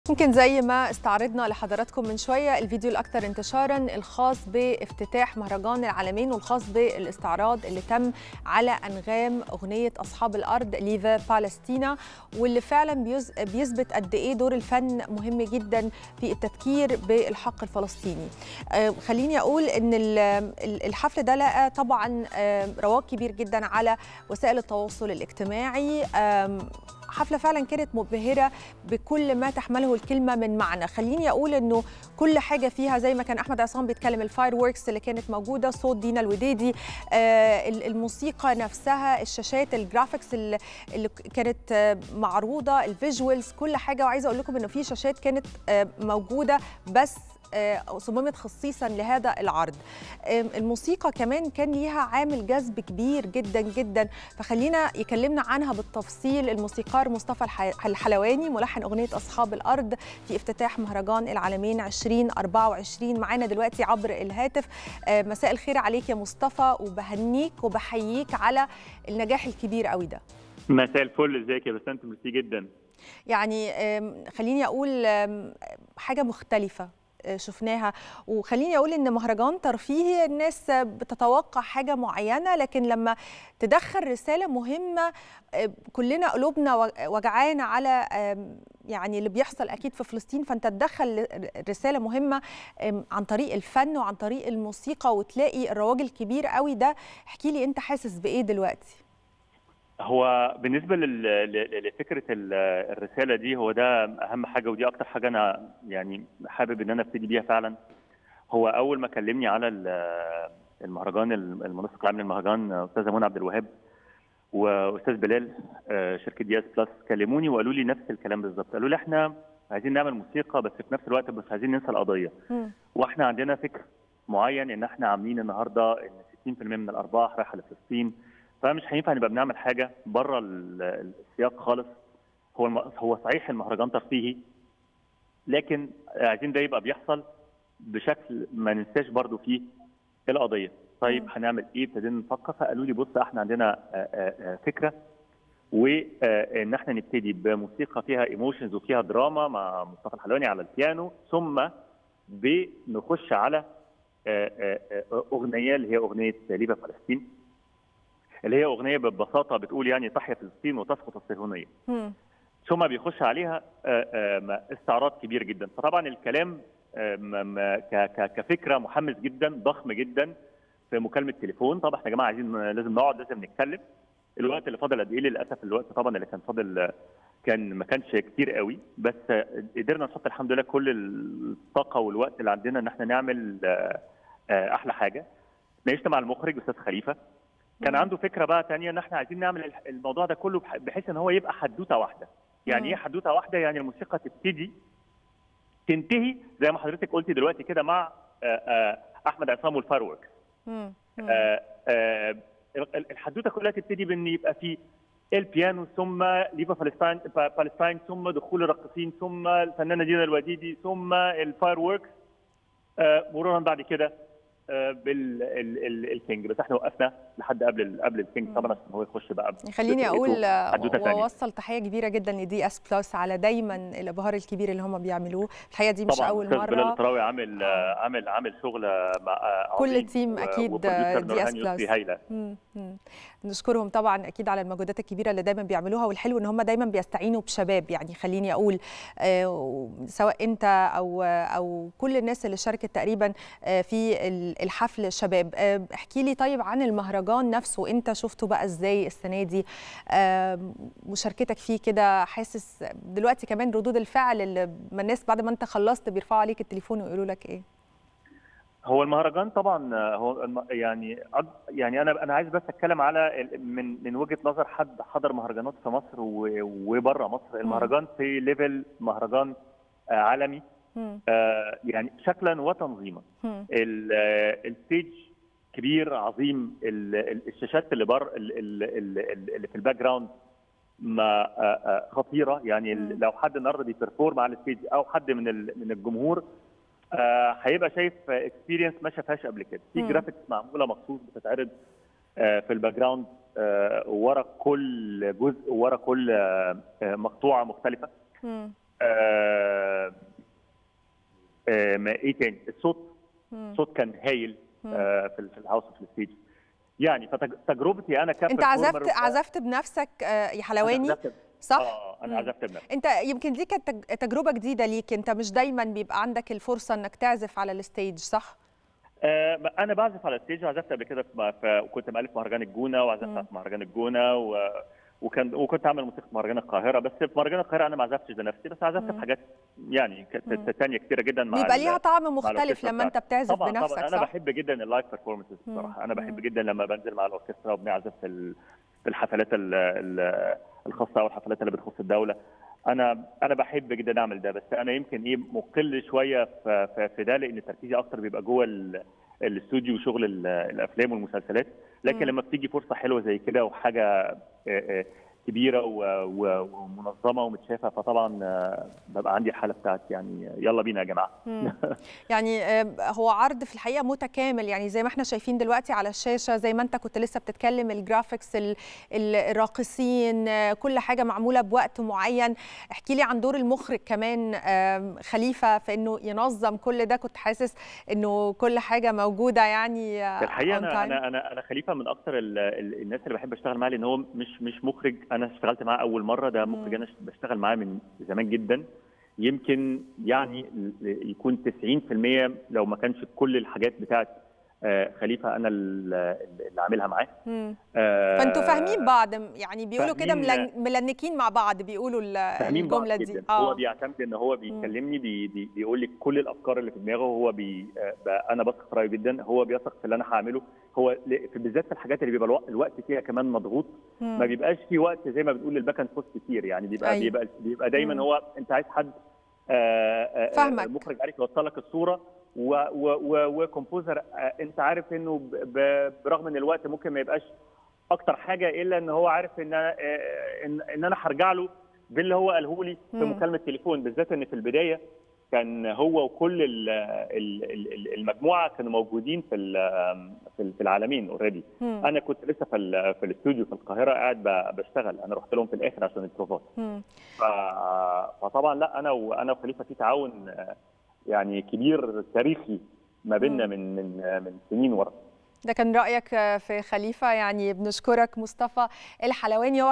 يمكن زي ما استعرضنا لحضراتكم من شوية الفيديو الأكثر انتشارا الخاص بافتتاح مهرجان العالمين والخاص بالاستعراض اللي تم على أنغام أغنية أصحاب الأرض ليفا بالستينا واللي فعلا بيز- بيثبت قد إيه دور الفن مهم جدا في التفكير بالحق الفلسطيني آه، خليني أقول أن ال- ال- الحفل ده لقى طبعا آه، رواج كبير جدا على وسائل التواصل الاجتماعي آم، حفلة فعلا كانت مبهرة بكل ما تحمله الكلمة من معنى خليني أقول أنه كل حاجة فيها زي ما كان أحمد عصام بيتكلم الفاير ووركس اللي كانت موجودة صوت دينا الوديدي آه، ال- الموسيقى نفسها الشاشات الجرافيكس اللي اللي كانت آه، معروضة الفيجوالز كل حاجة وعايزة أقول لكم أنه في شاشات كانت آه، موجودة بس آه، صممت خصيصا لهذا العرض آم، الموسيقى كمان كان ليها عامل جذب كبير جدا جدا فخلينا يكلمنا عنها بالتفصيل الموسيقار مصطفى الح- الحلواني ملحن أغنية أصحاب الأرض في افتتاح مهرجان العالمين 2024 معانا دلوقتي عبر الهاتف آه، مساء الخير عليك يا مصطفى وبهنيك وبحييك على النجاح الكبير قوي ده مساء الفل ازيك يا بسنت ميرسي جدا يعني آم، خليني اقول آم، حاجه مختلفه آه، شفناها وخليني اقول ان مهرجان ترفيهي الناس بتتوقع حاجه معينه لكن لما تدخل رساله مهمه آه، كلنا قلوبنا و- وجعانه على آم، يعني اللي بيحصل اكيد في فلسطين فانت تدخل رساله مهمه آم، عن طريق الفن وعن طريق الموسيقى وتلاقي الرواج الكبير قوي ده احكي لي انت حاسس بايه دلوقتي هو بالنسبه لل- ل- لفكره ال- الرساله دي هو ده اهم حاجه ودي اكتر حاجه انا يعني حابب ان انا ابتدي بيها فعلا هو اول ما كلمني على ال- المهرجان المنسق العام للمهرجان استاذه منى عبد الوهاب واستاذ بلال آه، شركه دي اس بلس كلموني وقالوا لي نفس الكلام بالظبط قالوا لي احنا عايزين نعمل موسيقى بس في نفس الوقت مش عايزين ننسى القضيه مم. واحنا عندنا فكر معين ان احنا عاملين النهارده ان 60% من الارباح رايحه لفلسطين فمش هينفع نبقى بنعمل حاجه بره ال- السياق خالص هو الم... هو صحيح المهرجان ترفيهي لكن عايزين ده يبقى بيحصل بشكل ما ننساش برضو فيه القضيه طيب مم. هنعمل ايه ابتدينا نفكر فقالوا لي بص احنا عندنا آه، آه، آه، فكره وان احنا نبتدي بموسيقى فيها ايموشنز وفيها دراما مع مصطفى الحلواني على البيانو ثم بنخش على آه، آه، آه، اغنيه اللي هي اغنيه ليبيا فلسطين اللي هي اغنيه ببساطه بتقول يعني تحيا فلسطين وتسقط الصهيونيه مم. ثم بيخش عليها آه، آه، ما- استعراض كبير جدا فطبعا الكلام آه، م- م- ك- ك- كفكره محمس جدا ضخم جدا في مكالمه تليفون طبعا احنا يا جماعه عايزين لازم نقعد لازم نتكلم الوقت اللي فاضل قد ايه للاسف الوقت طبعا اللي كان فاضل آه، كان ما كانش كتير قوي بس آه، قدرنا نحط الحمد لله كل الطاقه والوقت اللي عندنا ان احنا نعمل آه، آه، احلى حاجه ناقشت مع المخرج استاذ خليفه كان مم. عنده فكره بقى تانية ان احنا عايزين نعمل الح- الموضوع ده كله بح- بحيث ان هو يبقى حدوته واحده يعني مم. ايه حدوته واحده يعني الموسيقى تبتدي تنتهي زي ما حضرتك قلتي دلوقتي كده مع آه، آه، احمد عصام والفاروكس مم. مم. آه، آه، ال- الحدوته كلها تبتدي بان يبقى في البيانو ثم ليفا فلسطين فلسطين ثم دخول الراقصين ثم الفنانه دينا الوديدي ثم الفاير ووركس مرورا بعد كده بالكينج بس احنا وقفنا لحد قبل ال- قبل الكينج طبعا عشان هو يخش بقى خليني اقول حدوتة تانية. واوصل تحيه كبيره جدا لدي اس بلس على دايما الابهار الكبير اللي هم بيعملوه الحقيقه دي مش طبعا اول أستاذ بلال مره الطراوي عامل آه، عامل عامل شغل مع آه، كل عظيم تيم و- أكيد، وبروديوسر دي نورهان اس يسري بلس. هايله مم. مم. نشكرهم طبعا اكيد على المجهودات الكبيره اللي دايما بيعملوها والحلو ان هم دايما بيستعينوا بشباب يعني خليني اقول آه، سواء انت او او كل الناس اللي شاركت تقريبا آه، في ال- الحفل شباب آه، احكي لي طيب عن المهرجان نفسه انت شفته بقى ازاي السنه دي آه، مشاركتك فيه كده حاسس دلوقتي كمان ردود الفعل اللي ما الناس بعد ما انت خلصت بيرفعوا عليك التليفون ويقولوا لك ايه هو المهرجان طبعا آه، هو الم- يعني أج- يعني انا انا عايز بس اتكلم على ال- من من وجهه نظر حد حضر مهرجانات في مصر وبره مصر المهرجان في ليفل مهرجان آه، عالمي مم. آه، يعني شكلا وتنظيما مم. ال- آه، الستيج كبير عظيم ال- ال- الشاشات اللي بر ال- ال- ال- اللي في الباك جراوند ما آه، آه، خطيره يعني مم. لو حد النهارده بيبرفورم على الستيج او حد من ال- من الجمهور آه، هيبقى شايف اكسبيرينس ما شافهاش قبل كده في مم. جرافيكس معموله مخصوص بتتعرض آه، في الباك جراوند آه، ورا كل جزء ورا كل آه، آه، مقطوعه مختلفه مم. آه آه ما ايه تاني الصوت مم. الصوت كان هايل مم. آه في ال- في الهاوس اوف الستيج يعني فتجربتي انا انت كبرفورمر عزفت ف- عزفت بنفسك آه، يا حلواني أنا عزفت- صح اه انا مم. عزفت بنفسي انت يمكن دي كانت تج- تجربه جديده ليك انت مش دايما بيبقى عندك الفرصه انك تعزف على الستيج صح آه انا بعزف على الستيج عزفت قبل كده في في- وكنت مالف مهرجان الجونه وعزفت مم. في مهرجان الجونه و وكان وكنت عامل موسيقى في مهرجان القاهره بس في مهرجان القاهره انا ما عزفتش بنفسي بس عزفت مم. في حاجات يعني ك- مم. تانية كتيره جدا مع بيبقى ال- ليها طعم مختلف الأوركسترا لما انت بتاعتي. بتعزف طبعا بنفسك طبعا انا صح بحب جدا اللايف بيرفورمانسز مم. بصراحه انا مم. بحب جدا لما بنزل مع الاوركسترا وبنعزف في ال- في الحفلات ال- ال- الخاصه او الحفلات اللي بتخص الدوله انا انا بحب جدا اعمل ده بس انا يمكن ايه مقل شويه في في- في ده لان تركيزي اكتر بيبقى جوه ال- الاستوديو وشغل ال- الافلام والمسلسلات لكن مم. لما بتيجي فرصه حلوه زي كده وحاجه آه، آه، كبيره و- و- ومنظمه ومتشافه فطبعا آه، ببقى عندي الحاله بتاعت يعني يلا بينا يا جماعه مم. يعني آه، هو عرض في الحقيقه متكامل يعني زي ما احنا شايفين دلوقتي على الشاشه زي ما انت كنت لسه بتتكلم الجرافيكس ال- ال- الراقصين آه، كل حاجه معموله بوقت معين احكي لي عن دور المخرج كمان آم، خليفه في انه ينظم كل ده كنت حاسس انه كل حاجه موجوده يعني آه، الحقيقه on انا time؟ انا انا انا خليفه من اكتر ال- ال- الناس اللي بحب اشتغل معاه لان هو مش مش مخرج انا اشتغلت معاه اول مره ده مم. مخرج انا بشتغل معاه من زمان جدا يمكن يعني ل- يكون 90% لو ما كانش كل الحاجات بتاعت آه، خليفه انا ال- اللي عاملها معاه مم. آه، فانتوا فاهمين بعض يعني بيقولوا كده فاهمين- ملن- ملنكين مع بعض بيقولوا ال- فاهمين بعض الجمله دي جدا هو بيعتمد ان هو بيكلمني بي بي بيقول لي كل الافكار اللي في دماغه هو بي آه، ب- انا بثق في رايه جدا هو بيثق في اللي انا هعمله هو ل- في بالذات في الحاجات اللي بيبقى الوق- الوقت فيها كمان مضغوط مم. ما بيبقاش في وقت زي ما بنقول للباك اند فورس كتير يعني بيبقى أيوة. بيبقى بيبقى دايما مم. هو انت عايز حد آه، آه، فاهمك. مخرج عارف يوصل لك الصوره و- و- و- وكومبوزر آه، انت عارف انه ب- ب- برغم ان الوقت ممكن ما يبقاش اكتر حاجه الا ان هو عارف ان انا آه، ان, إن انا هرجع له باللي هو قاله لي في مم. مكالمه تليفون بالذات ان في البدايه كان هو وكل ال- ال- ال- المجموعه كانوا موجودين في ال- في ال- في العالمين اوريدي مم. انا كنت لسه في ال- في الاستوديو في القاهره قاعد ب- بشتغل انا رحت لهم في الاخر عشان البروفات مم. ف- فطبعا لا انا وانا وخليفه في تعاون آه، يعني كبير تاريخي ما بيننا مم. من من آه، من سنين ورا ده كان رأيك في خليفة يعني بنشكرك مصطفى الحلواني هو